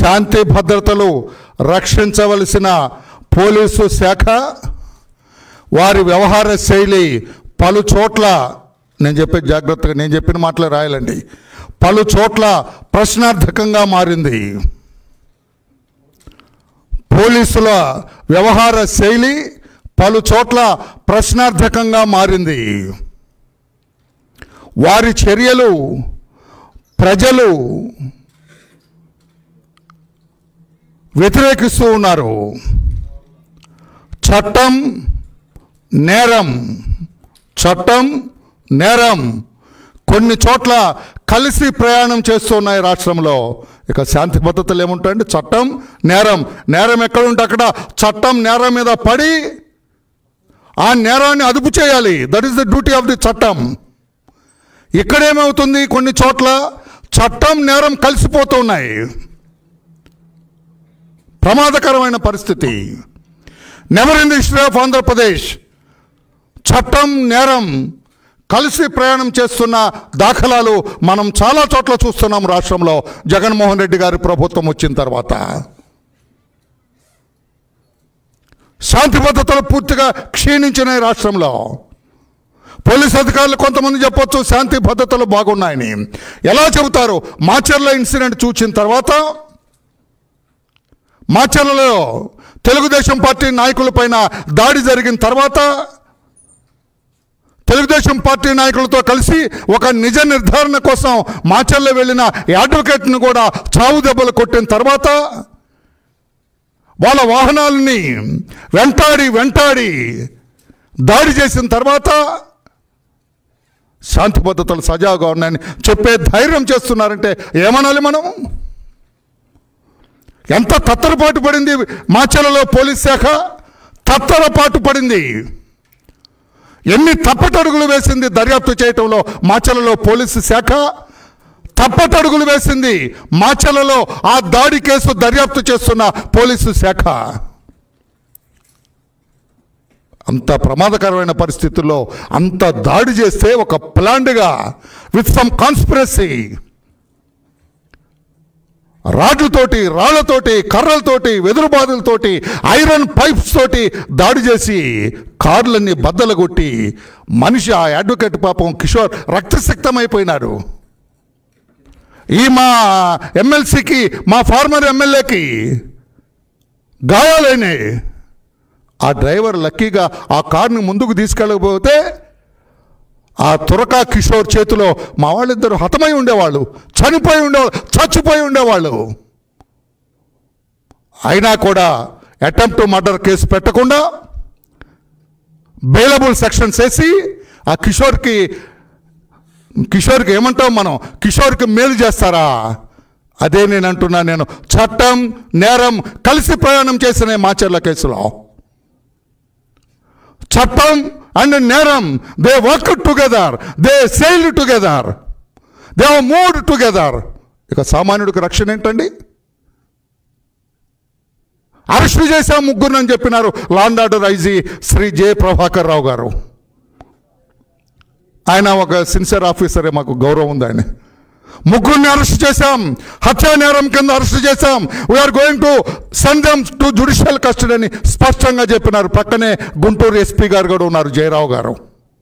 శాంతి భద్రతలు రక్షించవలసిన పోలీసు శాఖ వారి వ్యవహార శైలి పలు చోట్ల నేను చెప్పే జాగ్రత్తగా నేను చెప్పిన మాటలు రాయాలండి పలు చోట్ల ప్రశ్నార్థకంగా మారింది పోలీసుల వ్యవహార శైలి పలు చోట్ల ప్రశ్నార్థకంగా మారింది వారి చర్యలు ప్రజలు వ్యతిరేకిస్తూ ఉన్నారు చట్టం నేరం చట్టం నేరం కొన్ని చోట్ల కలిసి ప్రయాణం చేస్తున్నాయి రాష్ట్రంలో ఇక శాంతి భద్రతలు ఏముంటాయండి చట్టం నేరం నేరం ఎక్కడ ఉంటే అక్కడ చట్టం నేరం మీద పడి ఆ నేరాన్ని అదుపు చేయాలి that is the duty of the చట్టం ఇక్కడేమవుతుంది కొన్ని చోట్ల చట్టం నేరం కలిసిపోతున్నాయి ప్రమాదకరమైన పరిస్థితి never in the history of Andhra Pradesh చట్టం నేరం కలిసి ప్రయాణం చేస్తున్న దాఖలాలు మనం చాలా చోట్ల చూస్తున్నాం రాష్ట్రంలో జగన్మోహన్ రెడ్డి గారి ప్రభుత్వం వచ్చిన తర్వాత శాంతి భద్రతలు పూర్తిగా క్షీణించినాయి రాష్ట్రంలో పోలీస్ అధికారులు కొంతమంది చెప్పొచ్చు శాంతి భద్రతలు బాగున్నాయని ఎలా చెబుతారు మాచర్ల ఇన్సిడెంట్ చూసిన తర్వాత మాచర్లలో తెలుగుదేశం పార్టీ నాయకులపైన దాడి జరిగిన తర్వాత తెలుగుదేశం పార్టీ నాయకులతో కలిసి ఒక నిజ నిర్ధారణ కోసం మాచర్ల వెళ్ళిన ఈ అడ్వకేట్ను కూడా చావు దెబ్బలు కొట్టిన తర్వాత వాళ్ళ వాహనాలని వెంటాడి వెంటాడి దాడి చేసిన తర్వాత శాంతి భద్రతలు సజావుగా ఉన్నాయని చెప్పే ధైర్యం చేస్తున్నారంటే ఏమనాలి మనం ఎంత తత్తరపాటు పడింది మాచర్లలో పోలీస్ శాఖ తత్తరపాటు పడింది ఎన్ని తప్పటడుగులు వేసింది దర్యాప్తు చేయటంలో మాచర్లలో పోలీసు శాఖ తప్పటడుగులు వేసింది మాచర్లలో ఆ దాడి కేసు దర్యాప్తు చేస్తున్న పోలీసు శాఖ అంత ప్రమాదకరమైన పరిస్థితుల్లో అంత దాడి చేస్తే ఒక ప్లాండ్గా విత్ సమ్ కాన్స్పిరసీ రాడ్లతోటి రాళ్లతోటి కర్రలతోటి వెదురుబాదులతోటి ఐరన్ పైప్స్ తోటి దాడి చేసి కార్లన్నీ బద్దలు కొట్టి మనిషి ఆ అడ్వకేట్ పాపం కిషోర్ రక్తసిక్తమైపోయినాడు ఈ మా ఎమ్మెల్సీకి మా ఫార్మర్ ఎమ్మెల్యేకి గాయాలైనాయి ఆ డ్రైవర్ లక్కీగా ఆ కార్ని ముందుకు తీసుకెళ్ళకపోతే ఆ తురకా కిషోర్ చేతిలో మా వాళ్ళిద్దరు హతమై ఉండేవాళ్ళు చనిపోయి ఉండేవాళ్ళు చచ్చిపోయి ఉండేవాళ్ళు అయినా కూడా అటెంప్ట్ టు మర్డర్ కేసు పెట్టకుండా బెయిలబుల్ సెక్షన్స్ వేసి ఆ కిషోర్కి కిషోర్కి ఏమంటాం మనం కిషోర్కి మేలు చేస్తారా అదే నేను అంటున్నా నేను చట్టం నేరం కలిసి ప్రయాణం చేసిన మాచర్ల కేసులో చట్టం అండ్ నేరం they work together they sailed together they mood together ఇక సామాన్యుడికి రక్షణ ఏంటండి అరెస్ట్ చేశాం ముగ్గురు అని చెప్పినారు land order IG Shri J Prabhakar Rao గారు ఆయన ఒక సిన్సియర్ ఆఫీసరే మాకు గౌరవం ఉంది ఆయన ముగ్గురిని అరెస్ట్ చేశాం హత్యా నేరం కింద అరెస్ట్ చేశాం we're going to send them to judicial custody అని స్పష్టంగా చెప్పినారు పక్కనే గుంటూరు ఎస్పీ గారు కూడా ఉన్నారు జయరావు గారు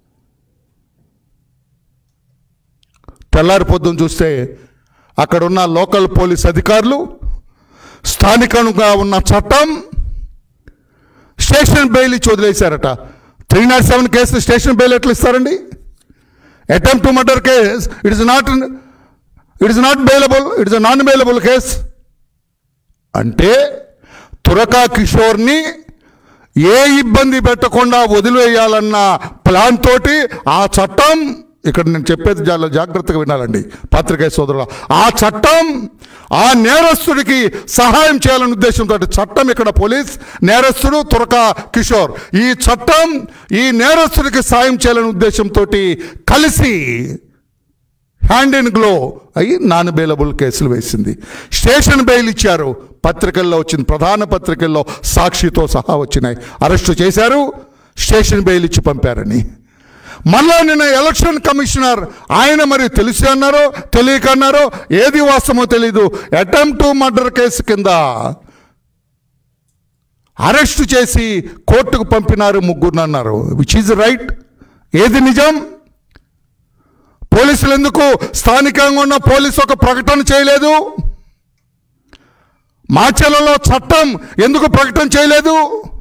తెల్లారి పొద్దున చూస్తే అక్కడ ఉన్న లోకల్ పోలీస్ అధికారులు స్థానికంగా ఉన్న చట్టం స్టేషన్ బెయిల్ ఇచ్చి వదిలేశారట three not seven case station bail ఎట్లా ఇస్తారండి attempt to murder case it is not it is not bailable it is non bailable case అంటే తురకా కిషోర్ని ఏ ఇబ్బంది పెట్టకుండా వదిలివేయాలన్న ప్లాన్ తోటి ఆ చట్టం ఇక్కడ నేను చెప్పేది చాలా జాగ్రత్తగా వినాలండి పాత్రికేయ సోదరుల ఆ చట్టం ఆ నేరస్తుడికి సహాయం చేయాలనే ఉద్దేశంతో చట్టం ఇక్కడ పోలీస్ నేరస్తుడు తురక కిషోర్ ఈ చట్టం ఈ నేరస్తుడికి సాయం చేయాలనే ఉద్దేశంతో కలిసి హ్యాండ్ ఇన్ గ్లో అయ్యి నాన్ బెయిలబుల్ కేసులు వేసింది స్టేషన్ బెయిల్ ఇచ్చారు పత్రికల్లో వచ్చింది ప్రధాన పత్రికల్లో సాక్షితో సహా వచ్చినాయి అరెస్టు చేశారు స్టేషన్ బెయిల్ ఇచ్చి పంపారని మళ్ళా నిన్న ఎలక్షన్ కమిషనర్ ఆయన మరి తెలిసి అన్నారో తెలియక అన్నారో ఏది వాస్తవమో తెలీదు అటెంప్ట్ మర్డర్ కేసు కింద అరెస్ట్ చేసి కోర్టుకు పంపినారు ముగ్గురు అన్నారు విచ్ ఈజ్ రైట్ ఏది నిజం పోలీసులు ఎందుకు స్థానికంగా ఉన్న పోలీసు ఒక ప్రకటన చేయలేదు మాచెలలో చట్టం ఎందుకు ప్రకటన చేయలేదు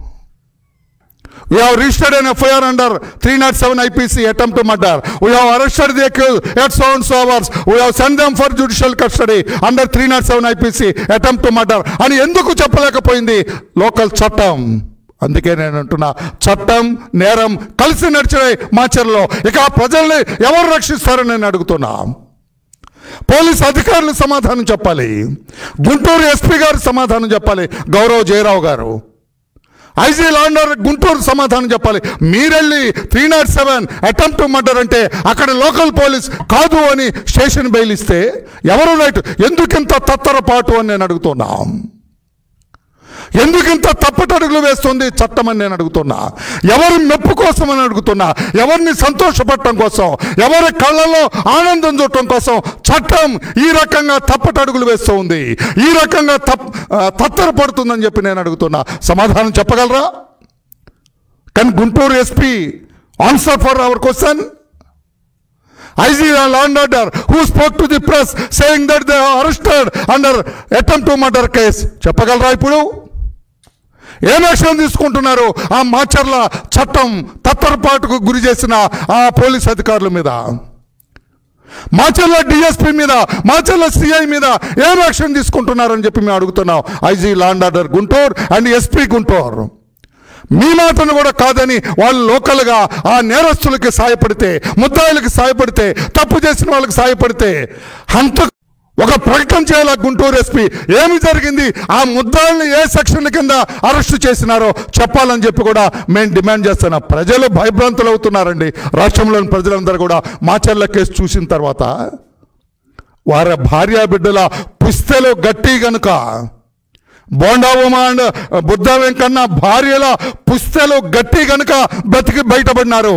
We have registered an FIR under 307 IPC attempt to murder. We have arrested the accused at so and so hours. We have sent them for judicial custody under 307 IPC attempt to murder. అని ఎందుకు చెప్పలేకపోయింది local చట్టం అందుకే నేను అంటున్నా చట్టం నేరం కలిసి నడిచినాయి మాచర్లో ఇక ఆ ప్రజల్ని ఎవరు రక్షిస్తారని నేను అడుగుతున్నా పోలీస్ అధికారులు సమాధానం చెప్పాలి గుంటూరు ఎస్పీ గారు సమాధానం చెప్పాలి గౌరవ్ జయరావు గారు ఐజీ లాండర్ గుంటూరు సమాధానం చెప్పాలి మీరెళ్ళి three not seven attempt murder అంటే అక్కడ లోకల్ పోలీస్ కాదు అని స్టేషన్ బెయిల్ ఇస్తే ఎవరు రైట్ ఎందుకింత తత్తరపాటు అని నేను అడుగుతున్నా ఎందుకింత తప్పటడుగులు వేస్తుంది చట్టం అని నేను అడుగుతున్నా ఎవరి మెప్పు కోసం అని అడుగుతున్నా ఎవరిని సంతోషపడటం కోసం ఎవరి కళ్ళల్లో ఆనందం చూడటం కోసం చట్టం ఈ రకంగా తప్పటడుగులు వేస్తూ ఉంది ఈ రకంగా తప్ ఆ, తత్తరపడుతుందని చెప్పి నేను అడుగుతున్నా సమాధానం చెప్పగలరా కానీ Guntur SP answer for our question IG law and order who spoke to the press saying that they are arrested under attempt to murder case చెప్పగలరా ఇప్పుడు ఏం యాక్షన్ తీసుకుంటున్నారు ఆ మాచర్ల చట్టం తత్తరపాటుకు గురి చేసిన ఆ పోలీస్ అధికారుల మీద మాచర్ల డిఎస్పీ మీద మాచర్ల సిఐ మీద ఏం యాక్షన్ తీసుకుంటున్నారని చెప్పి మేము అడుగుతున్నాం IG land order Guntur and SP Guntur మీ మాటను కూడా కాదని వాళ్ళు లోకల్గా ఆ నేరస్తులకి సాయపడితే ముద్దాయిలకి సాయపడితే తప్పు చేసిన వాళ్ళకి సాయపడితే హంత ఒక ప్రకటన చేయాల గుంటూరు ఎస్పీ ఏమి జరిగింది ఆ ముద్దాయిల్ని ఏ సెక్షన్ కింద అరెస్ట్ చేసినారో చెప్పాలని చెప్పి కూడా మేము డిమాండ్ చేస్తున్నాం ప్రజలు భయభ్రాంతులు అవుతున్నారండి రాష్ట్రంలోని ప్రజలందరూ కూడా మాచర్ల కేసు చూసిన తర్వాత వారి భార్య బిడ్డల పుస్తెలు గట్టి గనుక బోండావుమా అండ్ బుద్ధ వెంకన్న భార్యల పుస్తెలు గట్టి గనుక బతికి బయటపడినారు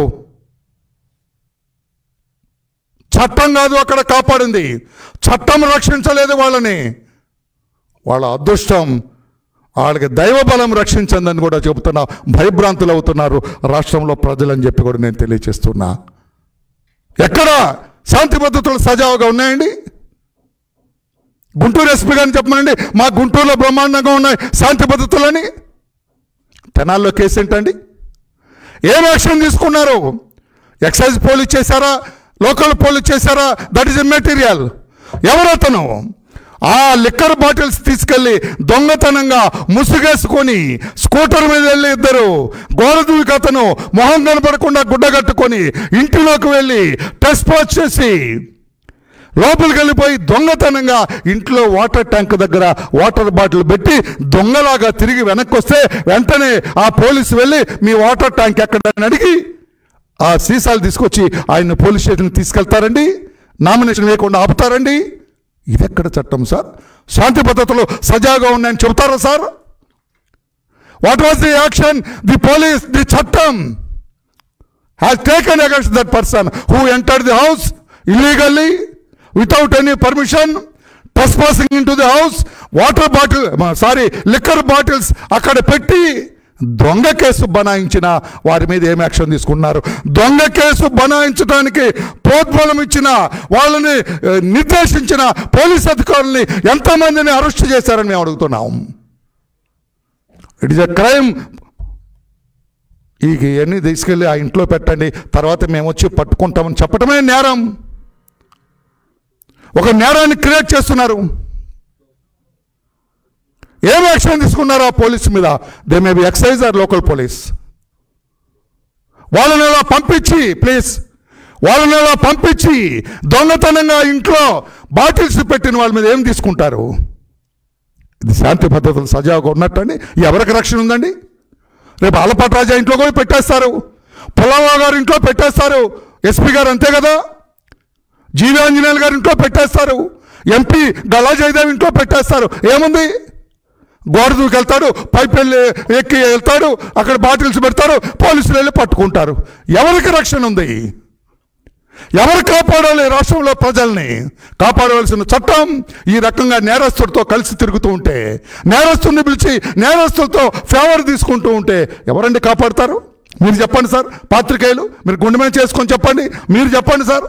చట్టం కాదు అక్కడ కాపాడింది చట్టం రక్షించలేదు వాళ్ళని వాళ్ళ అదృష్టం వాళ్ళకి దైవ బలం రక్షించందని కూడా చెబుతున్నా భయభ్రాంతులు అవుతున్నారు రాష్ట్రంలో ప్రజలని చెప్పి కూడా నేను తెలియచేస్తున్నా ఎక్కడ శాంతి భద్రతలు సజావుగా ఉన్నాయండి గుంటూరు ఎస్పీ గారిని చెప్పమనండి మా గుంటూరులో బ్రహ్మాండంగా ఉన్నాయి శాంతి భద్రతలని తెనాల్లో కేసు ఏంటండి ఏం యాక్షన్ తీసుకున్నారు ఎక్సైజ్ పోలీస్ చేశారా లోకల్ పోలీస్ చేశారా దట్ ఈస్ ఎ మెటీరియల్ ఎవరతను ఆ లిక్కర్ బాటిల్స్ తీసుకెళ్లి దొంగతనంగా ముసుగేసుకొని స్కూటర్ మీద వెళ్ళి ఇద్దరు గోడ దూకి అతను మొహం కనపడకుండా గుడ్డ కట్టుకొని ఇంటిలోకి వెళ్ళి టెస్ట్ పాస్ చేసి లోపలికి వెళ్ళిపోయి దొంగతనంగా ఇంట్లో వాటర్ ట్యాంక్ దగ్గర వాటర్ బాటిల్ పెట్టి దొంగలాగా తిరిగి వెనక్కి వస్తే వెంటనే ఆ పోలీసు వెళ్ళి మీ వాటర్ ట్యాంక్ ఎక్కడని అడిగి ఆ సీసాలు తీసుకొచ్చి ఆయన పోలీస్ స్టేషన్కి తీసుకెళ్తారండి నామినేషన్ వేయకుండా ఆపుతారండి ఇది ఎక్కడ చట్టం సార్ శాంతి భద్రతలు సజాగా ఉన్నాయని చెబుతారా sir what was the action the police the చట్టం has taken against that person who entered the house illegally without any permission trespassing into the house water bottle sorry liquor bottles అక్కడ పెట్టి దొంగ case బనాయించిన వారి మీద ఏం action తీసుకున్నారు దొంగ case బనాయించడానికి ప్రోద్బలం ఇచ్చిన వాళ్ళని ఆ, నిర్దేశించిన పోలీస్ అధికారుల్ని ఎంతమందిని అరెస్ట్ చేశారని మేము అడుగుతున్నాం ఇట్ ఇస్ అ క్రైమ్ ఈ ఇవన్నీ తీసుకెళ్ళి ఆ ఇంట్లో పెట్టండి తర్వాత మేము వచ్చి పట్టుకుంటామని చెప్పటమే నేరం ఒక నేరాన్ని క్రియేట్ చేస్తున్నారు ఏం యాక్షన్ తీసుకున్నారు ఆ పోలీస్ మీద they may be excise or local police వాళ్ళని అలా పంపించి ప్లీజ్ వాళ్ళని అలా పంపించి దొంగతనంగా ఇంట్లో బాటిల్స్ పెట్టిన వాళ్ళ మీద ఏం తీసుకుంటారు ఇది శాంతి భద్రతలు సజావుగా ఉన్నట్టండి ఎవరికి రక్షణ ఉందండి రేపు ఆలపాటి రాజా ఇంట్లో కూడా పెట్టేస్తారు పుల్లమ్మ గారు ఇంట్లో పెట్టేస్తారు ఎస్పీ గారు అంతే కదా జీవి ఆంజనేయులు గారు ఇంట్లో పెట్టేస్తారు ఎంపీ గలా జయదేవ్ ఇంట్లో పెట్టేస్తారు ఏముంది గోడ దూకి వెళ్తాడు పైప్ వెళ్ళి ఎక్కి వెళ్తాడు అక్కడ బాటిల్స్ పెడతారు పోలీసులు వెళ్ళి పట్టుకుంటారు ఎవరికి రక్షణ ఉంది ఎవరు కాపాడాలి రాష్ట్రంలో ప్రజల్ని కాపాడవలసిన చట్టం ఈ రకంగా నేరస్తుడితో కలిసి తిరుగుతూ ఉంటే నేరస్తుడిని పిలిచి నేరస్తులతో ఫేవర్ తీసుకుంటూ ఉంటే ఎవరండి కాపాడుతారు మీరు చెప్పండి సార్ పాత్రికేయులు మీరు గుండె మీద చేసుకొని చెప్పండి మీరు చెప్పండి సార్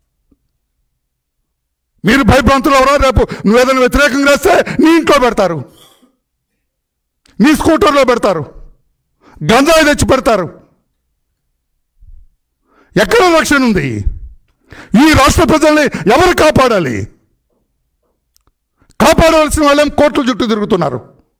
మీరు భయభ్రాంతులు ఎవరో రేపు నువ్వేదైనా వ్యతిరేకంగా రాస్తే నీ ఇంట్లో పెడతారు నీ స్కూటర్లో పెడతారు గంజాయి తెచ్చి పెడతారు ఎక్కడ రక్షణ ఉంది ఈ రాష్ట్ర ప్రజల్ని ఎవరు కాపాడాలి కాపాడవలసిన వాళ్ళేం కోర్టుల చుట్టూ తిరుగుతున్నారు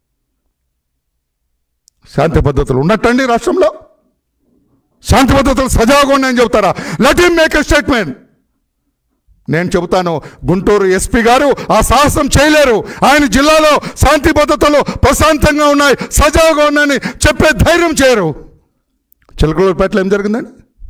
శాంతి పద్ధతులు ఉన్నట్టండి రాష్ట్రంలో శాంతి పద్ధతులు సజావుగా ఉన్నాయని చెబుతారా let him make a statement నేను చెబుతాను గుంటూరు ఎస్పీ గారు ఆ సాహసం చేయలేరు ఆయన జిల్లాలో శాంతి భద్రతలు ప్రశాంతంగా ఉన్నాయి సజావుగా ఉన్నాయని చెప్పే ధైర్యం చేయరు చిలకలూరుపేటలో ఏం జరిగిందండి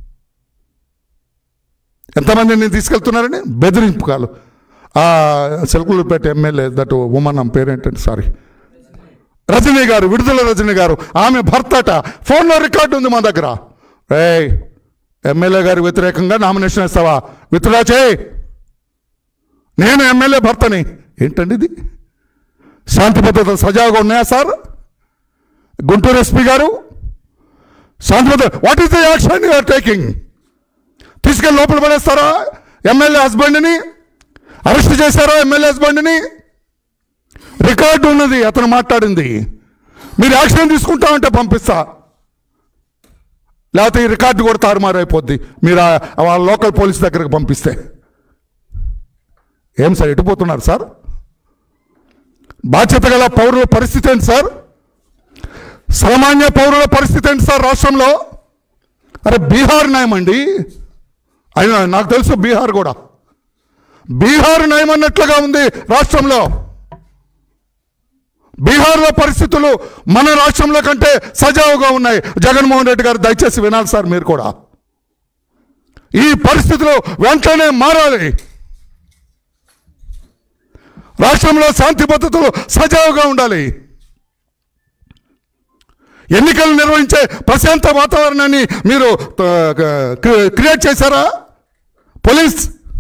ఎంతమందిని తీసుకెళ్తున్నారండి బెదిరింపుకాలు ఆ చిలకలూరుపేట ఎమ్మెల్యే దట్ ఉమన్ ఆమె పేరేంటండి సారీ రజనీ గారు విడుదల రజనీ గారు ఆమె భర్తట ఫోన్లో రికార్డు ఉంది మా దగ్గర రేయ్ ఎమ్మెల్యే గారి వ్యతిరేకంగా నామినేషన్ ఇస్తావా విత్డ్రా చేయి నేను ఎమ్మెల్యే భర్తని ఏంటండి ఇది శాంతి భద్రతలు సజావుగా ఉన్నాయా సార్ గుంటూరు ఎస్పీ గారు శాంతి భద్రత what is the action you're taking తీసుకెళ్ళి లోపల పడేస్తారా ఎమ్మెల్యే హస్బెండ్ని అరెస్ట్ చేశారా ఎమ్మెల్యే హస్బెండ్ని రికార్డు ఉన్నది అతను మాట్లాడింది మీరు యాక్షన్ తీసుకుంటామంటే పంపిస్తా లేకపోతే ఈ రికార్డు కూడా తారుమారైపోద్ది మీరు ఆ- వాళ్ళ లోకల్ పోలీస్ దగ్గరకు పంపిస్తే ఏం సార్ ఎటుపోతున్నారు సార్ బాధ్యత గల పౌరుల పరిస్థితి ఏంటి సార్ సామాన్య పౌరుల పరిస్థితి ఏంటి సార్ రాష్ట్రంలో అరే బీహార్ నయమండి అయినా నాకు తెలుసు బీహార్ కూడా బీహార్ నయం అన్నట్లుగా ఉంది రాష్ట్రంలో బీహార్లో పరిస్థితులు మన రాష్ట్రంలో కంటే సజావుగా ఉన్నాయి జగన్మోహన్ రెడ్డి గారు దయచేసి వినాలి సార్ మీరు కూడా ఈ పరిస్థితులు వెంటనే మారాలి రాష్ట్రంలో శాంతి భద్రతలు సజావుగా ఉండాలి ఎన్నికలు నిర్వహించే ప్రశాంత వాతావరణాన్ని మీరు ఆ, క్రి- క్రియేట్ చేశారా పోలీస్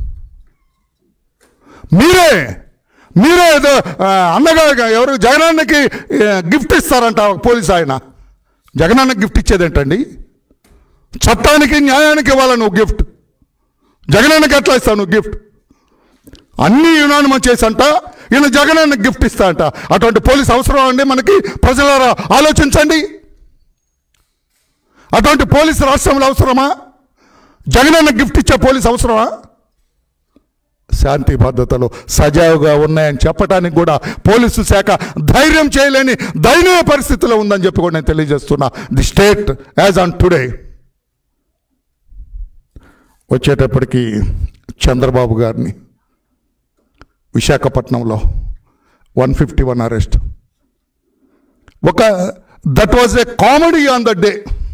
మీరే మీరే ఏదో ఆ, అన్నగా ఎవరు జగనాన్నకి ఆ, గిఫ్ట్ ఇస్తారంట ఒక పోలీస్ ఆయన జగనాన్నకి గిఫ్ట్ ఇచ్చేదేంటండి చట్టానికి న్యాయానికి ఇవ్వాలి నువ్వు గిఫ్ట్ జగనాన్నకి ఎట్లా ఇస్తావు నువ్వు గిఫ్ట్ అన్ని యునానిమం చేసంట ఈయన జగనాన్నకి గిఫ్ట్ ఇస్తా అంట అటువంటి పోలీస్ అవసరం అండి మనకి ప్రజలారా ఆలోచించండి అటువంటి పోలీస్ రాష్ట్రంలో అవసరమా జగనన్న గిఫ్ట్ ఇచ్చే పోలీస్ అవసరమా శాంతి భద్రతలు సజావుగా ఉన్నాయని చెప్పడానికి కూడా పోలీసు శాఖ ధైర్యం చేయలేని దయనీయ పరిస్థితిలో ఉందని చెప్పి కూడా నేను తెలియజేస్తున్నా the state as on today వచ్చేటప్పటికి చంద్రబాబు గారిని విశాఖపట్నంలో వన్ ఫిఫ్టీ వన్ అరెస్ట్ ఒక that was a comedy on the day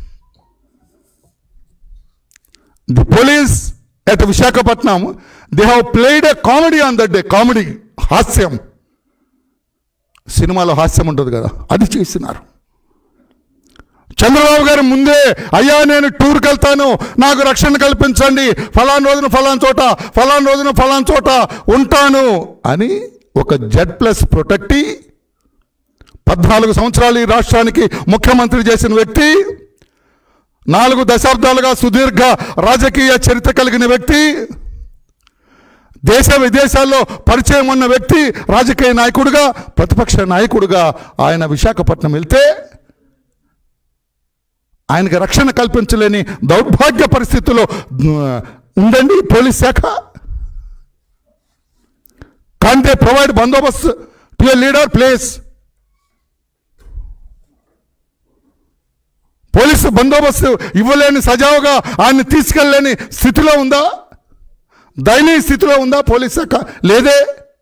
the police at Visakhapatnam they have played a comedy on that day comedy హాస్యం సినిమాలో హాస్యం ఉంటుంది కదా అది చేసినారు చంద్రబాబు గారు ముందే అయ్యా నేను టూర్కి వెళ్తాను నాకు రక్షణ కల్పించండి ఫలాన్ రోజున ఫలాన్ చోట ఫలాన్ రోజున ఫలాన్ చోట ఉంటాను అని ఒక జెడ్ ప్లస్ ప్రొటెక్టి పద్నాలుగు సంవత్సరాలు ఈ రాష్ట్రానికి ముఖ్యమంత్రి చేసిన వ్యక్తి నాలుగు దశాబ్దాలుగా సుదీర్ఘ రాజకీయ చరిత్ర కలిగిన వ్యక్తి దేశ విదేశాల్లో పరిచయం ఉన్న వ్యక్తి రాజకీయ నాయకుడిగా ప్రతిపక్ష నాయకుడిగా ఆయన విశాఖపట్నం వెళ్తే ఆయనకి రక్షణ కల్పించలేని దౌర్భాగ్య పరిస్థితుల్లో ఉమ్, ఉందండి పోలీస్ శాఖ can they provide bandobast to a leader place police bandobast ఇవ్వలేని సజావుగా ఆయన్ని తీసుకెళ్ళలేని స్థితిలో ఉందా దయనీయ స్థితిలో ఉందా పోలీస్ శాఖ లేదే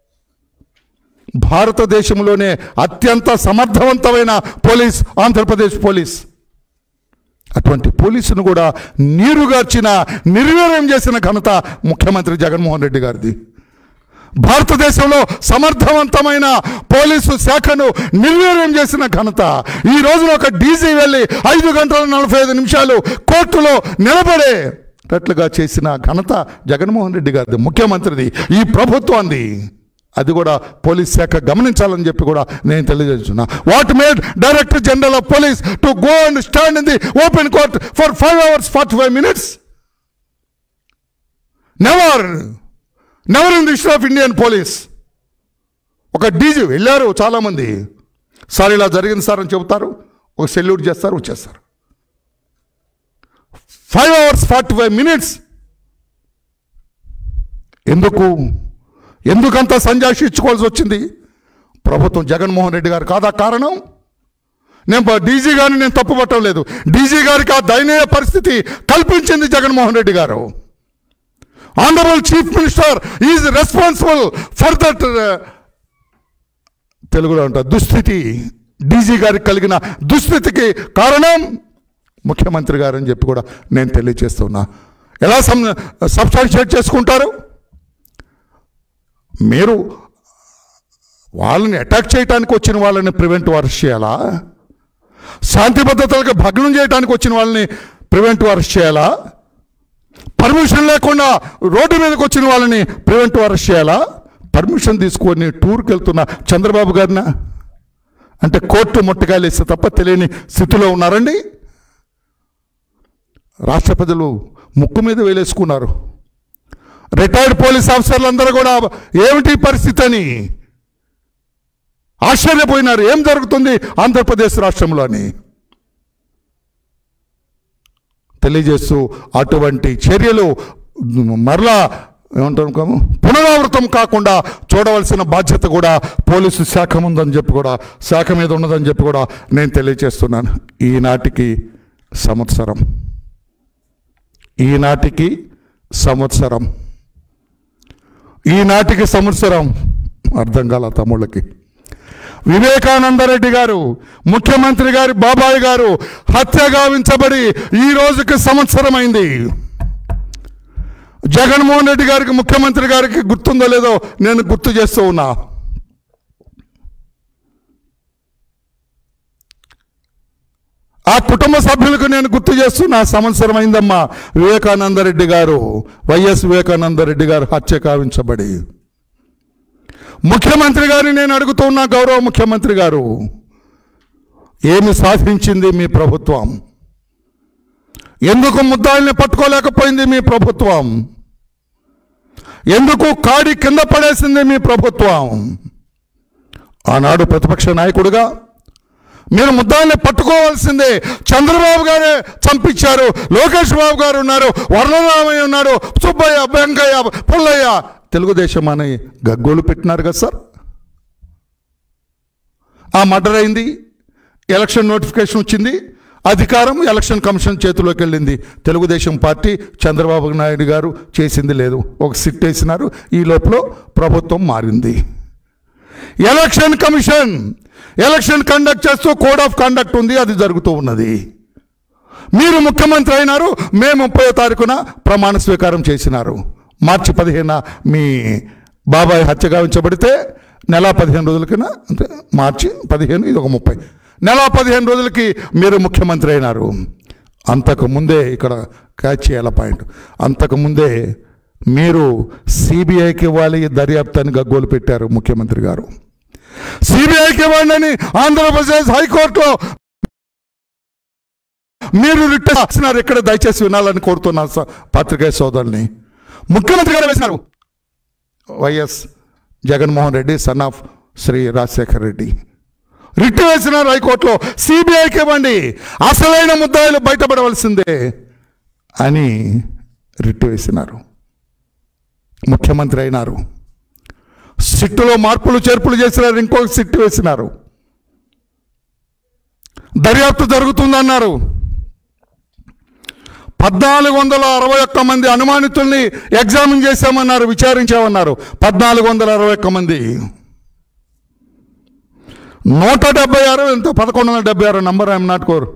భారతదేశంలోనే అత్యంత సమర్థవంతమైన పోలీస్ ఆంధ్రప్రదేశ్ పోలీస్ అటువంటి పోలీసును కూడా నీరుగార్చిన నిర్వీర్యం చేసిన ఘనత ముఖ్యమంత్రి జగన్మోహన్ రెడ్డి గారిది భారతదేశంలో సమర్థవంతమైన పోలీసు శాఖను నిర్వీర్యం చేసిన ఘనత ఈ రోజున ఒక డీజీ వెళ్ళి ఐదు గంటల నలభై ఐదు నిమిషాలు కోర్టులో నిలబడేటట్లుగా చేసిన ఘనత జగన్మోహన్ రెడ్డి గారిది ముఖ్యమంత్రిది ఈ ప్రభుత్వాన్ని అది కూడా పోలీస్ శాఖ గమనించాలని చెప్పి కూడా నేను తెలియజేస్తున్నా what made director general of police to go and stand in the open court for five hours forty five minutes never never in the history of Indian police ఒక డీజీ వెళ్ళారు చాలామంది సార్ ఇలా జరిగింది సార్ అని చెబుతారు ఒక salute చేస్తారు వచ్చేస్తారు five hours forty five minutes ఎందుకు ఎందుకంత సంజాషి ఇచ్చుకోవాల్సి వచ్చింది ప్రభుత్వం జగన్మోహన్ రెడ్డి గారు కాదా కారణం నేను డీజీ గారిని నేను తప్పు పట్టలేదు డీజీ గారికి ఆ దయనీయ పరిస్థితి కల్పించింది జగన్మోహన్ రెడ్డి గారు honourable chief minister is responsible for that తెలుగులో అంట దుస్థితి డీజీ గారికి కలిగిన దుస్థితికి కారణం ముఖ్యమంత్రి గారు అని చెప్పి కూడా నేను తెలియజేస్తున్నా ఎలా సమ్ సబ్స్టాన్షియేట్ చేసుకుంటారు మీరు వాళ్ళని అటాక్ చేయడానికి వచ్చిన వాళ్ళని ప్రివెంట్ అరెస్ట్ చేయాలా శాంతి భద్రతలకు భగ్నం చేయడానికి వచ్చిన వాళ్ళని ప్రివెంట్ అరెస్ట్ చేయాలా పర్మిషన్ లేకుండా రోడ్డు మీదకి వచ్చిన వాళ్ళని ప్రివెంట్ అరెస్ట్ చేయాలా పర్మిషన్ తీసుకొని టూర్కి వెళ్తున్న చంద్రబాబు గారిన అంటే కోర్టు ముట్టకాయలు ఇస్తే తప్ప తెలియని స్థితిలో ఉన్నారండి రాష్ట్ర ప్రజలు ముక్కు మీద వేలేసుకున్నారు రిటైర్డ్ పోలీస్ ఆఫీసర్లు అందరూ కూడా ఏమిటి పరిస్థితి అని ఆశ్చర్యపోయినారు ఏం జరుగుతుంది ఆంధ్రప్రదేశ్ రాష్ట్రంలో అని తెలియజేస్తూ అటువంటి చర్యలు మరలా ఏమంటాం కాము పునరావృతం కాకుండా చూడవలసిన బాధ్యత కూడా పోలీసు శాఖ ఉందని చెప్పి కూడా శాఖ మీద ఉన్నదని చెప్పి కూడా నేను తెలియజేస్తున్నాను ఈనాటికి సంవత్సరం ఈనాటికి సంవత్సరం ఈనాటికి సంవత్సరం అర్థం కాల తమ్ముళ్ళకి వివేకానందరెడ్డి గారు ముఖ్యమంత్రి గారి బాబాయ్ గారు హత్య గావించబడి ఈ రోజుకి సంవత్సరమైంది జగన్మోహన్ రెడ్డి గారికి ముఖ్యమంత్రి గారికి గుర్తుందో లేదో నేను గుర్తు చేస్తూ ఉన్నా ఆ కుటుంబ సభ్యులకు నేను గుర్తు చేస్తున్నా సంవత్సరం అయిందమ్మా వివేకానందరెడ్డి గారు వైఎస్ వివేకానందరెడ్డి గారు హత్య కావించబడి ముఖ్యమంత్రి గారిని నేను అడుగుతున్నా గౌరవ ముఖ్యమంత్రి గారు ఏమి సాధించింది మీ ప్రభుత్వం ఎందుకు ముద్దాయిల్ని పట్టుకోలేకపోయింది మీ ప్రభుత్వం ఎందుకు కాడి కింద పడేసింది మీ ప్రభుత్వం ఆనాడు ప్రతిపక్ష నాయకుడుగా మీరు ముద్దాయిల్ని పట్టుకోవాల్సిందే చంద్రబాబు గారే చంపించారు లోకేష్ బాబు గారు ఉన్నారు వరలరామయ్య ఉన్నాడు సుబ్బయ్య వెంకయ్య పుల్లయ్య తెలుగుదేశం అని గగ్గోలు పెట్టినారు కదా సార్ ఆ మర్డర్ అయింది ఎలక్షన్ నోటిఫికేషన్ వచ్చింది అధికారం ఎలక్షన్ కమిషన్ చేతిలోకి వెళ్ళింది తెలుగుదేశం పార్టీ చంద్రబాబు నాయుడు గారు చేసింది లేదు ఒక సిట్ వేసినారు ఈ లోపల ప్రభుత్వం మారింది ఎలక్షన్ కమిషన్ ఎలక్షన్ కండక్ట్ చేస్తూ కోడ్ ఆఫ్ కండక్ట్ ఉంది అది జరుగుతూ ఉన్నది మీరు ముఖ్యమంత్రి అయినారు మే ముప్పై తారీఖున ప్రమాణ స్వీకారం చేసినారు మార్చి పదిహేన మీ బాబాయ్ హత్య గావించబడితే నెల పదిహేను రోజులకిన అంటే మార్చి పదిహేను ఇది ఒక ముప్పై నెల పదిహేను రోజులకి మీరు ముఖ్యమంత్రి అయినారు అంతకు ముందే ఇక్కడ క్యాచ్ చేయాల పాయింట్ అంతకు ముందే మీరు సిబిఐకి ఇవ్వాలి దర్యాప్తు అని గగ్గోలు పెట్టారు ముఖ్యమంత్రి గారు సిబిఐకి ఇవ్వండి అని ఆంధ్రప్రదేశ్ హైకోర్టులో మీరు రిట్ చేస్తున్నారు ఇక్కడ దయచేసి వినాలని కోరుతున్నా స- పాత్రికేయ సోదరుల్ని ముఖ్యమంత్రి గారు వేసినారు YS Jaganmohan Reddy son of Shri Rajasekhar Reddy writ వేసినారు హైకోర్టులో సిబిఐకి ఇవ్వండి అసలైన ముద్దాయిలు బయటపడవలసిందే అని రిట్ వేసినారు ముఖ్యమంత్రి అయినారు సిట్టులో మార్పులు చేర్పులు చేసినారు ఇంకొక సిట్టు వేసినారు దర్యాప్తు జరుగుతుందన్నారు పద్నాలుగు వందల అరవై ఒక్క మంది అనుమానితుల్ని ఎగ్జామిన్ చేశామన్నారు విచారించామన్నారు పద్నాలుగు వందల అరవై ఒక్క మంది నూట డెబ్బై ఆరు ఎంత పదకొండు వందల డెబ్బై ఆరు నంబర్ ఐఎమ్ నాట్ కోర్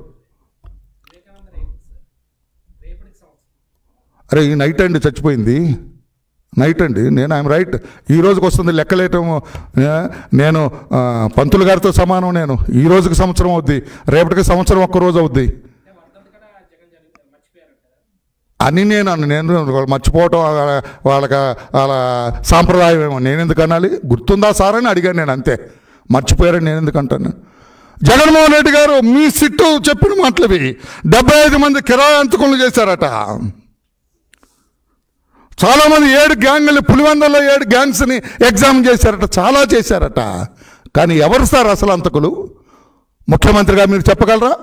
అరే ఈ నైట్ అండి చచ్చిపోయింది నైట్ అండి నేను ఐఎమ్ రైట్ ఈ రోజుకి వస్తుంది లెక్కలేయటం ఆ, నేను ఆ, పంతులు గారితో సమానం నేను ఈ రోజుకి సంవత్సరం అవుద్ది రేపటికి సంవత్సరం ఒక్క రోజు అవుద్ది అని నేను అన్ను. నేను వాళ్ళు మర్చిపోవటం వాళ్ళ- వాళ్ళకి వాళ్ళ సాంప్రదాయం ఏమో నేను ఎందుకు అనాలి గుర్తుందా సార్ అని అడిగాను నేను అంతే మర్చిపోయారని నేను ఎందుకు అంటాను జగన్మోహన్ రెడ్డి గారు మీ సిట్టు చెప్పిన మాటలవి డెబ్బై ఐదు మంది కిరాయంతకులు చేశారట చాలా మంది ఏడు గ్యాంగ్లు పులివెందల్లో ఏడు గ్యాంగ్స్ని ఎగ్జామ్ చేశారట చాలా చేశారట కానీ ఎవరు సార్ అసలు అంతకులు ముఖ్యమంత్రిగా మీరు చెప్పగలరా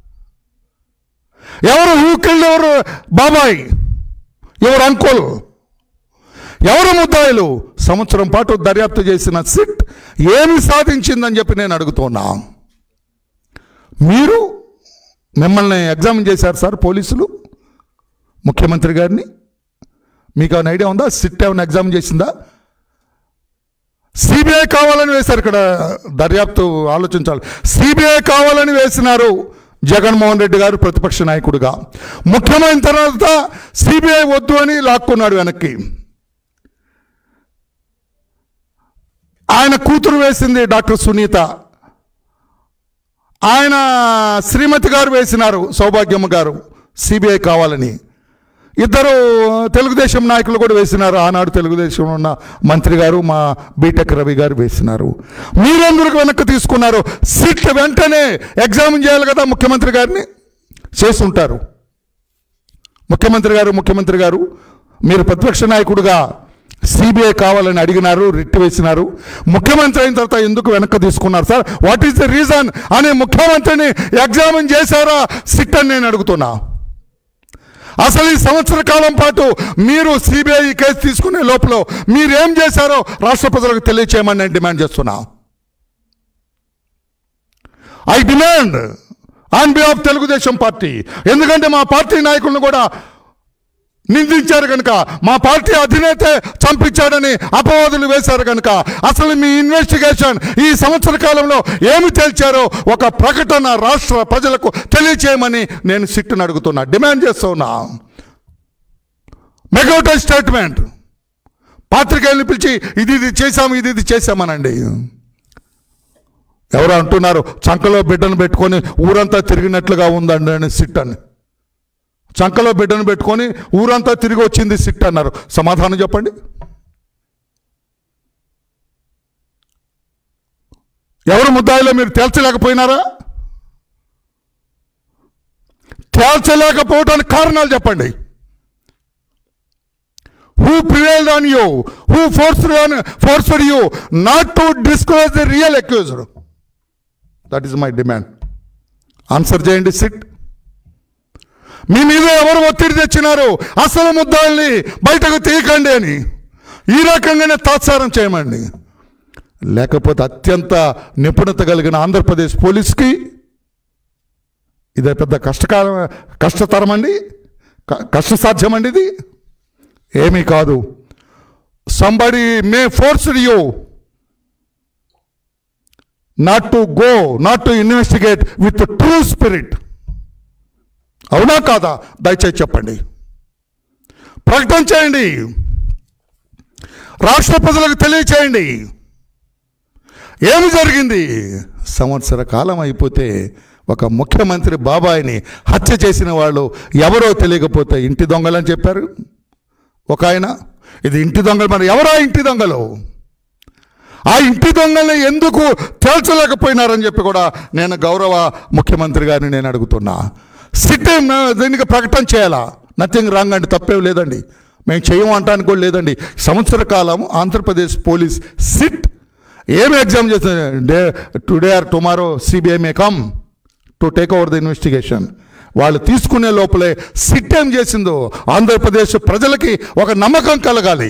ఎవరు ఊకెళ్ళి ఎవరు బాబాయ్ ఎవరు అంకుల్ ఎవరు ముద్దాయిలు సంవత్సరం పాటు దర్యాప్తు చేసిన సిట్ ఏమి సాధించిందని చెప్పి నేను అడుగుతున్నా మీరు మిమ్మల్ని ఎగ్జామిన్ చేశారు సార్ పోలీసులు ముఖ్యమంత్రి గారిని మీకు ఏమైనా ఐడియా ఉందా సిట్ ఏమైనా ఎగ్జామ్ చేసిందా సిబిఐ కావాలని వేశారు ఇక్కడ దర్యాప్తు ఆలోచించాలి సిబిఐ కావాలని వేసినారు జగన్మోహన్ రెడ్డి గారు ప్రతిపక్ష నాయకుడిగా ముఖ్యమైన తర్వాత సిబిఐ వద్దు అని లాక్కున్నాడు వెనక్కి ఆయన కూతురు వేసింది డాక్టర్ సునీత ఆయన శ్రీమతి గారు వేసినారు సౌభాగ్యమ్మ గారు సిబిఐ కావాలని ఇద్దరు తెలుగుదేశం నాయకులు కూడా వేసినారు ఆనాడు తెలుగుదేశంలో ఉన్న మంత్రి గారు మా బీటెక్ రవి గారు వేసినారు మీరెందుకు వెనక్కి తీసుకున్నారు సిట్ వెంటనే ఎగ్జామిన్ చేయాలి కదా ముఖ్యమంత్రి గారిని చేసి ఉంటారు ముఖ్యమంత్రి గారు ముఖ్యమంత్రి గారు మీరు ప్రతిపక్ష నాయకుడిగా సిబిఐ కావాలని అడిగినారు రిట్ వేసినారు ముఖ్యమంత్రి అయిన తర్వాత ఎందుకు వెనక్కి తీసుకున్నారు sir what is the reason అని ముఖ్యమంత్రిని ఎగ్జామిన్ చేశారా సిట్ అని నేను అడుగుతున్నా అసలు ఈ సంవత్సర కాలం పాటు మీరు సిబిఐ కేసు తీసుకునే లోపల మీరేం చేశారో రాష్ట్ర ప్రజలకు తెలియచేయమని నేను డిమాండ్ చేస్తున్నా I demand on behalf Telugu Desam party ఎందుకంటే మా పార్టీ నాయకులను కూడా నిందించారు కనుక మా పార్టీ అధినేతే చంపించాడని అపవాదులు వేశారు కనుక అసలు మీ ఇన్వెస్టిగేషన్ ఈ సంవత్సర కాలంలో ఏమి తేల్చారో ఒక ప్రకటన రాష్ట్ర ప్రజలకు తెలియచేయమని నేను సిట్టును అడుగుతున్నా డిమాండ్ చేస్తున్నా మెగౌట స్టేట్మెంట్ పాత్రికేయులను పిలిచి ఇది ఇది చేశాము ఇది ఇది చేశామనండి ఎవరు అంటున్నారు చంకలో బిడ్డను పెట్టుకొని ఊరంతా తిరిగినట్లుగా ఉందండి అని సిట్ అని చంకలో బిడ్డను పెట్టుకొని ఊరంతా తిరిగి వచ్చింది సిట్ అన్నారు సమాధానం చెప్పండి ఎవరు ముద్దాయిలో మీరు తేల్చలేకపోయినారా తేల్చలేకపోవడానికి కారణాలు చెప్పండి who prevailed on you who forced on forced you not to disclose the real accused that is my demand answer చేయండి సిట్ మీ మీద ఎవరు ఒత్తిడి తెచ్చినారు అసలు ముద్దాల్ని బయటకు తీయకండి అని ఈ రకంగానే తాత్సారం చేయమండి లేకపోతే అత్యంత నిపుణత కలిగిన ఆంధ్రప్రదేశ్ పోలీస్కి ఇదే పెద్ద కష్టకాలం కష్టతరం అండి క- కష్టసాధ్యం అండి ఇది ఏమీ కాదు somebody may forced you not to go not to investigate with true spirit అవునా కాదా దయచేసి చెప్పండి ప్రకటన చేయండి రాష్ట్ర ప్రజలకు తెలియచేయండి ఏమి జరిగింది సంవత్సర కాలం అయిపోతే ఒక ముఖ్యమంత్రి బాబాయిని హత్య చేసిన వాళ్ళు ఎవరో తెలియకపోతే ఇంటి దొంగలని చెప్పారు ఒక ఆయన ఇది ఇంటి దొంగలు మరి ఎవరా ఇంటి దొంగలు ఆ ఇంటి దొంగల్ని ఎందుకు తేల్చలేకపోయినారని చెప్పి కూడా నేను గౌరవ ముఖ్యమంత్రి గారిని నేను అడుగుతున్నా సిట్ దీనికి ప్రకటన చేయాలా నథింగ్ రాంగ్ అండి తప్పేం లేదండి మేము చేయము అంటానికి కూడా లేదండి సంవత్సర కాలం ఆంధ్రప్రదేశ్ పోలీస్ సిట్ ఏమి ఎగ్జామ్ చేస్తుంది day today or tomorrow CBI may come to take over the investigation వాళ్ళు తీసుకునే లోపలే సిట్ ఏం చేసిందో ఆంధ్రప్రదేశ్ ప్రజలకి ఒక నమ్మకం కలగాలి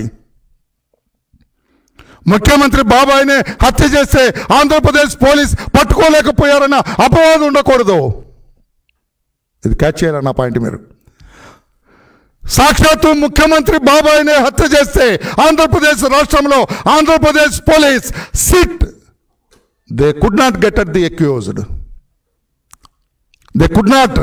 ముఖ్యమంత్రి బాబాయినే హత్య చేస్తే ఆంధ్రప్రదేశ్ పోలీస్ పట్టుకోలేకపోయారన్న అపవాదం ఉండకూడదు ఇది క్యాచ్ చేయాలన్న పాయింట్ మీరు సాక్షాత్తు ముఖ్యమంత్రి బాబాయినే హత్య చేస్తే ఆంధ్రప్రదేశ్ రాష్ట్రంలో Andhra Pradesh police SIT they could not get at the accused they could not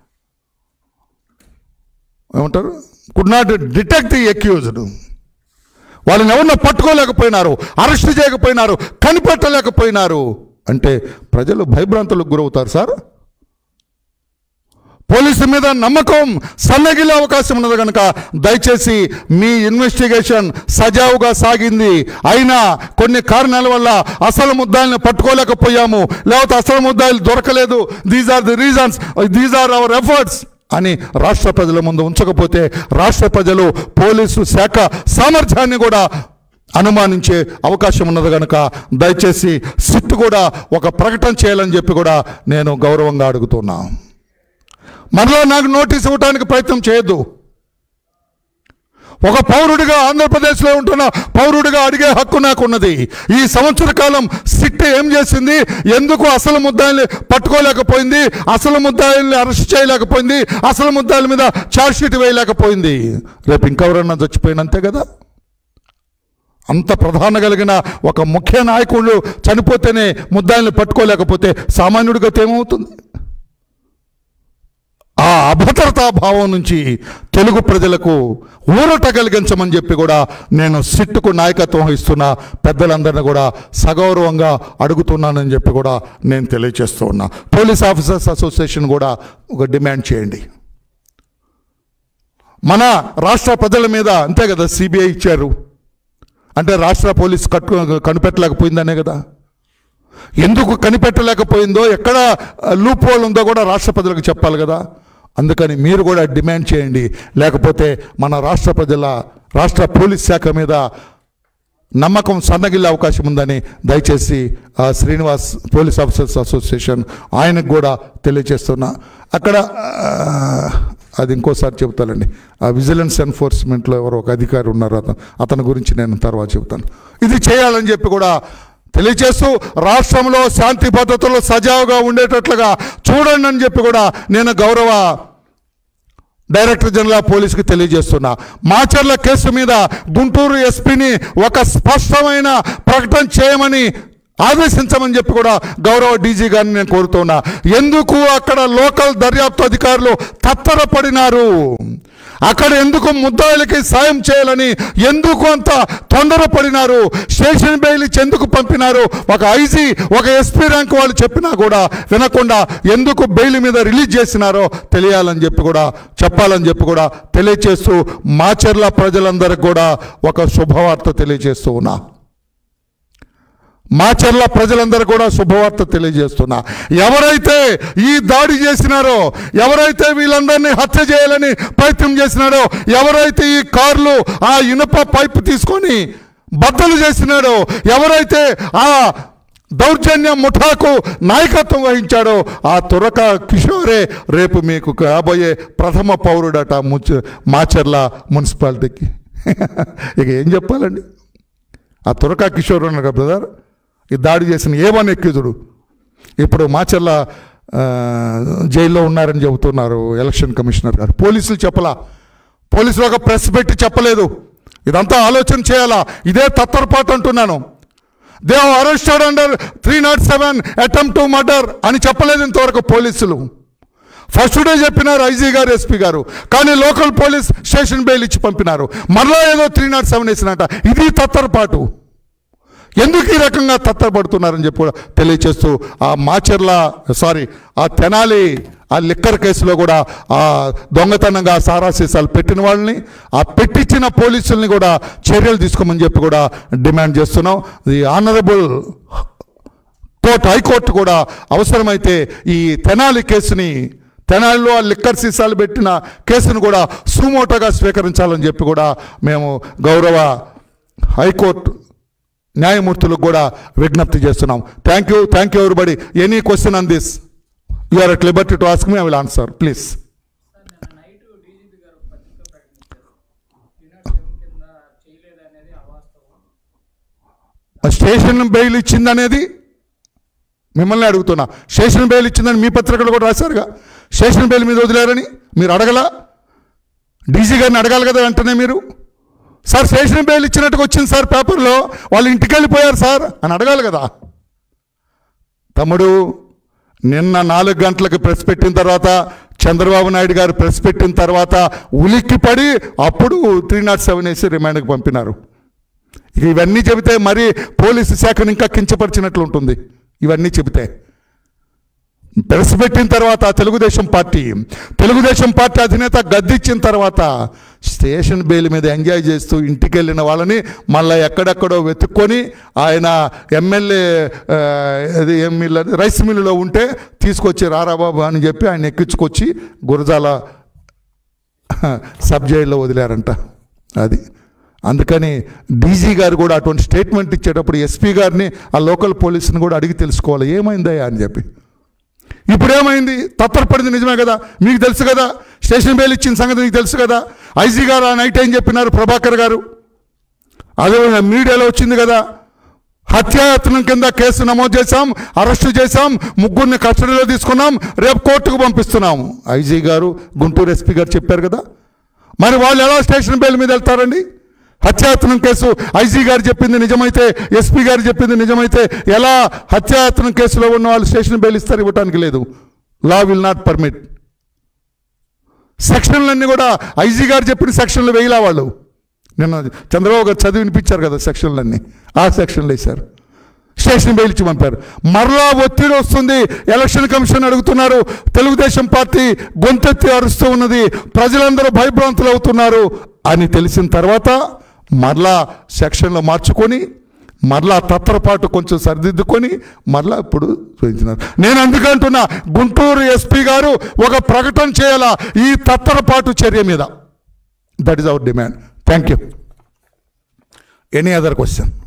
ఏమంటారు could not detect the accused వాళ్ళని ఎవరినో పట్టుకోలేకపోయినారు అరెస్ట్ చేయకపోయినారు కనిపెట్టలేకపోయినారు అంటే ప్రజలు భయభ్రాంతులకు గురవుతారు సార్ పోలీసు మీద నమ్మకం సన్నగిలే అవకాశం ఉన్నది కనుక దయచేసి మీ ఇన్వెస్టిగేషన్ సజావుగా సాగింది అయినా కొన్ని కారణాల వల్ల అసలు ముద్దాయిల్ని పట్టుకోలేకపోయాము లేకపోతే అసలు ముద్దాయిలు దొరకలేదు these are the reasons these are our efforts అని రాష్ట్ర ప్రజల ముందు ఉంచకపోతే రాష్ట్ర ప్రజలు పోలీసు శాఖ సామర్థ్యాన్ని కూడా అనుమానించే అవకాశం ఉన్నది కనుక దయచేసి సిట్ కూడా ఒక ప్రకటన చేయాలని చెప్పి కూడా నేను గౌరవంగా అడుగుతున్నా మరలా నాకు నోటీస్ ఇవ్వడానికి ప్రయత్నం చేయొద్దు ఒక పౌరుడిగా ఆంధ్రప్రదేశ్లో ఉంటున్న పౌరుడిగా అడిగే హక్కు నాకున్నది ఈ సంవత్సర కాలం సిట్ ఏం చేసింది ఎందుకు అసలు ముద్దాయిల్ని పట్టుకోలేకపోయింది అసలు ముద్దాయిల్ని అరెస్ట్ చేయలేకపోయింది అసలు ముద్దాయిల మీద ఛార్జ్ షీట్ వేయలేకపోయింది రేపు ఇంకెవరన్నా చచ్చిపోయినంతే కదా అంత ప్రధాన కలిగిన ఒక ముఖ్య నాయకుడు చనిపోతేనే ముద్దాయిల్ని పట్టుకోలేకపోతే సామాన్యుడిగా ఏమవుతుంది ఆ అభద్రతా భావం నుంచి తెలుగు ప్రజలకు ఊరట కలిగించమని చెప్పి కూడా నేను సిట్టుకు నాయకత్వం వహిస్తున్న పెద్దలందరినీ కూడా సగౌరవంగా అడుగుతున్నానని చెప్పి కూడా నేను తెలియజేస్తూ ఉన్నా పోలీస్ ఆఫీసర్స్ అసోసియేషన్ కూడా ఒక డిమాండ్ చేయండి మన రాష్ట్ర ప్రజల మీద అంతే కదా సిబిఐ ఇచ్చారు అంటే రాష్ట్ర పోలీస్ కట్టు కనిపెట్టలేకపోయిందనే కదా ఎందుకు కనిపెట్టలేకపోయిందో ఎక్కడ లూప్ హోల్ ఉందో కూడా రాష్ట్ర ప్రజలకు చెప్పాలి కదా అందుకని మీరు కూడా డిమాండ్ చేయండి లేకపోతే మన రాష్ట్ర ప్రజల రాష్ట్ర పోలీస్ శాఖ మీద నమ్మకం సన్నగిల్లే అవకాశం ఉందని దయచేసి ఆ, శ్రీనివాస్ పోలీస్ ఆఫీసర్స్ అసోసియేషన్ ఆయనకు కూడా తెలియజేస్తున్నా అక్కడ ఆ, అది ఇంకోసారి చెబుతానండి ఆ విజిలెన్స్ ఎన్ఫోర్స్మెంట్లో ఎవరో ఒక అధికారి ఉన్నారు అతను అతని గురించి నేను తర్వాత చెబుతాను ఇది చేయాలని చెప్పి కూడా తెలియచేస్తూ రాష్ట్రంలో శాంతి భద్రతలు సజావుగా ఉండేటట్లుగా చూడండి అని చెప్పి కూడా నేను గౌరవ డైరెక్టర్ జనరల్ ఆఫ్ పోలీస్కి తెలియజేస్తున్నా మాచర్ల కేసు మీద గుంటూరు ఎస్పీని ఒక స్పష్టమైన ప్రకటన చేయమని ఆదేశించమని చెప్పి కూడా గౌరవ డీజీ గారిని నేను కోరుతున్నా ఎందుకు అక్కడ లోకల్ దర్యాప్తు అధికారులు తత్తరపడినారు అక్కడ ఎందుకు ముద్దాయిలకి సాయం చేయాలని ఎందుకు అంత తొందరపడినారు స్టేషన్ బెయిల్ ఇచ్చి ఎందుకు పంపినారు ఒక ఐజీ ఒక ఎస్పీ ర్యాంక్ వాళ్ళు చెప్పినా కూడా వినకుండా ఎందుకు బెయిల్ మీద రిలీజ్ చేసినారో తెలియాలని చెప్పి కూడా చెప్పాలని చెప్పి కూడా తెలియచేస్తూ మాచర్ల ప్రజలందరికీ కూడా ఒక శుభవార్త తెలియజేస్తూ ఉన్నా మాచర్ల ప్రజలందరూ కూడా శుభవార్త తెలియజేస్తున్నా ఎవరైతే ఈ దాడి చేసినారో ఎవరైతే వీళ్ళందరినీ హత్య చేయాలని ప్రయత్నం చేసినారో ఎవరైతే ఈ కార్లు ఆ ఇనుప పైపు తీసుకొని బద్దలు చేసినాడో ఎవరైతే ఆ దౌర్జన్య ముఠాకు నాయకత్వం వహించాడో ఆ తురక కిషోరే రేపు మీకు కాబోయే ప్రథమ పౌరుడట ముచ్చ మాచర్ల మున్సిపాలిటీకి ఇక ఏం చెప్పాలండి ఆ తురకా కిషోర్ ఉన్నారు కదా బ్రదర్ ఈ దాడి చేసిన ఏమని ఎక్కిదుడు ఇప్పుడు మాచర్ల ఆ, జైల్లో ఉన్నారని చెబుతున్నారు ఎలక్షన్ కమిషనర్ గారు పోలీసులు చెప్పలా పోలీసులు ఒక ప్రెస్ పెట్టి చెప్పలేదు ఇదంతా ఆలోచన చేయాలా ఇదే తత్తరపాటు అంటున్నాను they arrested under three not seven attempt to murder అని చెప్పలేదు ఇంతవరకు పోలీసులు ఫస్ట్ డే చెప్పినారు ఐజీ గారు ఎస్పీ గారు కానీ లోకల్ పోలీస్ స్టేషన్ బెయిల్ ఇచ్చి పంపినారు మరలా ఏదో త్రీ నాట్ సెవెన్ వేసినట్ట ఇది తత్తరపాటు ఎందుకు ఈ రకంగా తత్తరపడుతున్నారని చెప్పి కూడా తెలియచేస్తూ ఆ మాచర్ల సారీ ఆ తెనాలి ఆ లిక్కర్ కేసులో కూడా ఆ దొంగతనంగా సారా సీసాలు పెట్టిన వాళ్ళని ఆ పెట్టించిన పోలీసుల్ని కూడా చర్యలు తీసుకోమని చెప్పి కూడా డిమాండ్ చేస్తున్నాం ది ఆనరబుల్ కోర్టు హైకోర్టు కూడా అవసరమైతే ఈ తెనాలి కేసుని తెనాలిలో ఆ లిక్కర్ సీసాలు పెట్టిన కేసును కూడా సుమోటోగా స్వీకరించాలని చెప్పి కూడా మేము గౌరవ హైకోర్టు న్యాయమూర్తులకు కూడా విజ్ఞప్తి చేస్తున్నాం thank you thank you everybody any question on this you are at liberty to ask me I will answer please sir నిన్న నైట్ డీజీపీ గారు ఒక పత్రిక ప్రకటించారు యూనిట్ సెవెన్ కింద చేయలేదనేది అవాస్తవం స్టేషన్ బెయిల్ ఇచ్చిందనేది మిమ్మల్ని అడుగుతున్నా స్టేషన్ బెయిల్ ఇచ్చిందని మీ పత్రికలు కూడా రాశారుగా స్టేషన్ బెయిల్ మీద వదిలేరని మీరు అడగలా డీజీ గారిని అడగాలి కదా వెంటనే మీరు సార్ స్టేషన్ బెయిల్ ఇచ్చినట్టుగా వచ్చింది సార్ పేపర్లో వాళ్ళు ఇంటికి వెళ్ళిపోయారు సార్ అని అడగాలి కదా తమ్ముడు నిన్న నాలుగు గంటలకు ప్రెస్ పెట్టిన తర్వాత చంద్రబాబు నాయుడు గారు ప్రెస్ పెట్టిన తర్వాత ఉలిక్కిపడి అప్పుడు త్రీ నాట్ సెవెన్ వేసి రిమాండ్కి పంపినారు ఇక ఇవన్నీ చెబితే మరి పోలీసు శాఖను ఇంకా కించపరిచినట్లు ఉంటుంది ఇవన్నీ చెబితే ప్రెస్ పెట్టిన తర్వాత తెలుగుదేశం పార్టీ తెలుగుదేశం పార్టీ అధినేత గద్దిచ్చిన తర్వాత స్టేషన్ బెయిల్ మీద ఎంజాయ్ చేస్తూ ఇంటికి వెళ్ళిన వాళ్ళని మళ్ళీ ఎక్కడెక్కడో వెతుక్కొని ఆయన ఎమ్మెల్యే ఆ, అది ఏం మిల్ అది, రైస్ మిల్లులో ఉంటే తీసుకొచ్చి రారాబాబు అని చెప్పి ఆయన ఎక్కించుకొచ్చి గురజాల సబ్ జైల్లో వదిలారంట అది అందుకని డీజీ గారు కూడా అటువంటి స్టేట్మెంట్ ఇచ్చేటప్పుడు ఎస్పీ గారిని ఆ లోకల్ పోలీసుని కూడా అడిగి తెలుసుకోవాలి ఏమైందయ్యా అని చెప్పి ఇప్పుడు ఏమైంది తత్తరపడింది నిజమే కదా మీకు తెలుసు కదా స్టేషన్ బెయిల్ ఇచ్చిన సంగతి మీకు తెలుసు కదా ఐజీ గారు ఆ నైట్ ఏం చెప్పినారు ప్రభాకర్ గారు అదే మీడియాలో వచ్చింది కదా హత్యాయత్నం కింద కేసు నమోదు చేశాం అరెస్టు చేశాం ముగ్గురిని కస్టడీలో తీసుకున్నాం రేపు కోర్టుకు పంపిస్తున్నాం ఐజీ గారు గుంటూరు ఎస్పీ గారు చెప్పారు కదా మరి వాళ్ళు ఎలా స్టేషన్ బెయిల్ మీద వెళ్తారండి హత్యాయత్నం కేసు ఐజీ గారు చెప్పింది నిజమైతే ఎస్పీ గారు చెప్పింది నిజమైతే ఎలా హత్యాయత్నం కేసులో ఉన్న వాళ్ళు స్టేషన్ బెయిల్ ఇస్తారు ఇవ్వటానికి లేదు లా విల్ నాట్ పర్మిట్ సెక్షన్లన్నీ కూడా ఐజీ గారు చెప్పిన సెక్షన్లు వేయలా వాళ్ళు నిన్న చంద్రబాబు గారు చదివి వినిపించారు కదా సెక్షన్లన్నీ ఆ సెక్షన్లు వేశారు స్టేషన్ బెయిల్ ఇచ్చి పంపారు మరలా ఒత్తిడి వస్తుంది ఎలక్షన్ కమిషన్ అడుగుతున్నారు తెలుగుదేశం పార్టీ గొంతెత్తి అరుస్తూ ఉన్నది ప్రజలందరూ భయభ్రాంతులు అవుతున్నారు అని తెలిసిన తర్వాత మరలా సెక్షన్లు మార్చుకొని మరలా తత్తరపాటు కొంచెం సరిదిద్దుకొని మరలా ఇప్పుడు చూపించినారు నేను అందుకంటున్నా గుంటూరు ఎస్పీ గారు ఒక ప్రకటన చేయాలా ఈ తత్తరపాటు చర్య మీద that is our demand thank you any other question